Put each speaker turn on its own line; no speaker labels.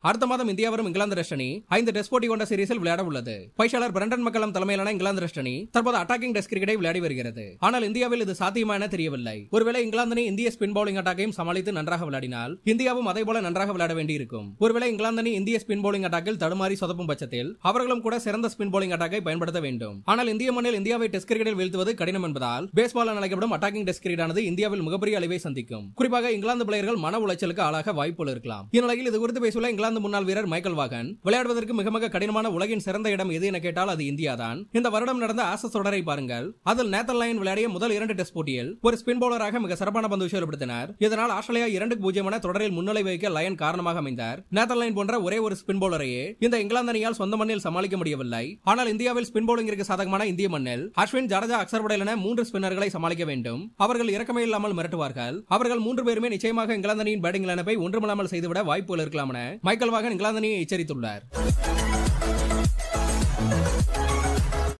அடுத்த மாதம் இந்தியா வரும் இங்கிலாந்து டெஸ்ட் அணி ஐந்து டெஸ்ட் போட்டி கொண்ட சீரீஸில் விளையாட உள்ளது பயிற்சியாளர் பிரண்டன் மக்களம் தலைமையிலான இங்கிலாந்து டெஸ்ட் அணி தற்போது அட்டாக்கிங் டெஸ்ட் கிரிக்கெட்டை விளையாடி வருகிறது ஆனால் இந்தியாவில் இது சாத்தியமா என தெரியவில்லை ஒருவேளை இங்கிலாந்து அணி இந்திய ஸ்பின் பவுலிங் அட்டாக்கையும் சமாளித்து நன்றாக விளையாடினால் இந்தியாவும் அதே போல நன்றாக விளையாட வேண்டியிருக்கும் ஒருவேளை இங்கிலாந்து அணி இந்திய ஸ்பின் பவுலிங் அட்டாக்கில் தடுமாறி சொதப்பும் பட்சத்தில் அவர்களும் கூட சிறந்த ஸ்பின் பவுலிங் அட்டாக்கை பயன்படுத்த வேண்டும் ஆனால் இந்திய மண்ணில் இந்தியாவை டெஸ்ட் கிரிக்கெட்டில் வீழ்த்துவது கடினம் என்பதால் பேஸ்பால் என அழைக்கப்படும் அட்டாக்கிங் டெஸ்ட் கிரிக்கெட் ஆனது இந்தியாவில் மிகப்பெரிய அழிவை சந்திக்கும் குறிப்பாக இங்கிலாந்து பிளேயர்கள் மன உளைச்சலுக்கு ஆளாக வாய்ப்புகள் இருக்கலாம் இந்நிலையில் இது குறித்து பேசியுள்ள இங்கிலாந்து முன்னாள் வீரர் மைக்கேல் வாகன் விளையாடுவதற்கு மிக மிக கடினமான உலகின் சிறந்த இடம் எது என கேட்டால் அது இந்தியா தான் இந்த வருடம் நடந்த ஆசஸ் தொடரை பாருங்கள் அதில் நேத்தல் லைன் விளையாடிய முதல் இரண்டு டெஸ்ட் போட்டியில் ஒரு ஸ்பின் பவுலராக மிக சிறப்பான பந்து விஷயப்படுத்தினார் இதனால் ஆஸ்திரேலியா இரண்டுக்கு பூஜ்ஜியம் என தொடரில் முன்னிலை வைக்க லயன் காரணமாக அமைந்தார் நேத்தல் லைன் போன்ற ஒரே ஒரு ஸ்பின் பவுலரையே இந்த இங்கிலாந்து அணியால் சொந்த மண்ணில் சமாளிக்க முடியவில்லை ஆனால் இந்தியாவில் ஸ்பின் பவுலிங்கிற்கு சாதகமான இந்திய மண்ணில் அஸ்வின் ஜடேஜா அக்சர் படேல் என மூன்று ஸ்பின்னர்களை சமாளிக்க வேண்டும் அவர்கள் இறக்கமே இல்லாமல் மிரட்டுவார்கள் அவர்கள் மூன்று பேருமே நிச்சயமாக இங்கிலாந்து அணியின் பேட்டிங் லைனப்பை ஒன்றுமில்லாமல் செய்துவிட வாய்ப்புகள் இருக்கலாம் என மைக்கேல் வாகன் இங்கிலாந்து அணியை எச்சரித்துள்ளார்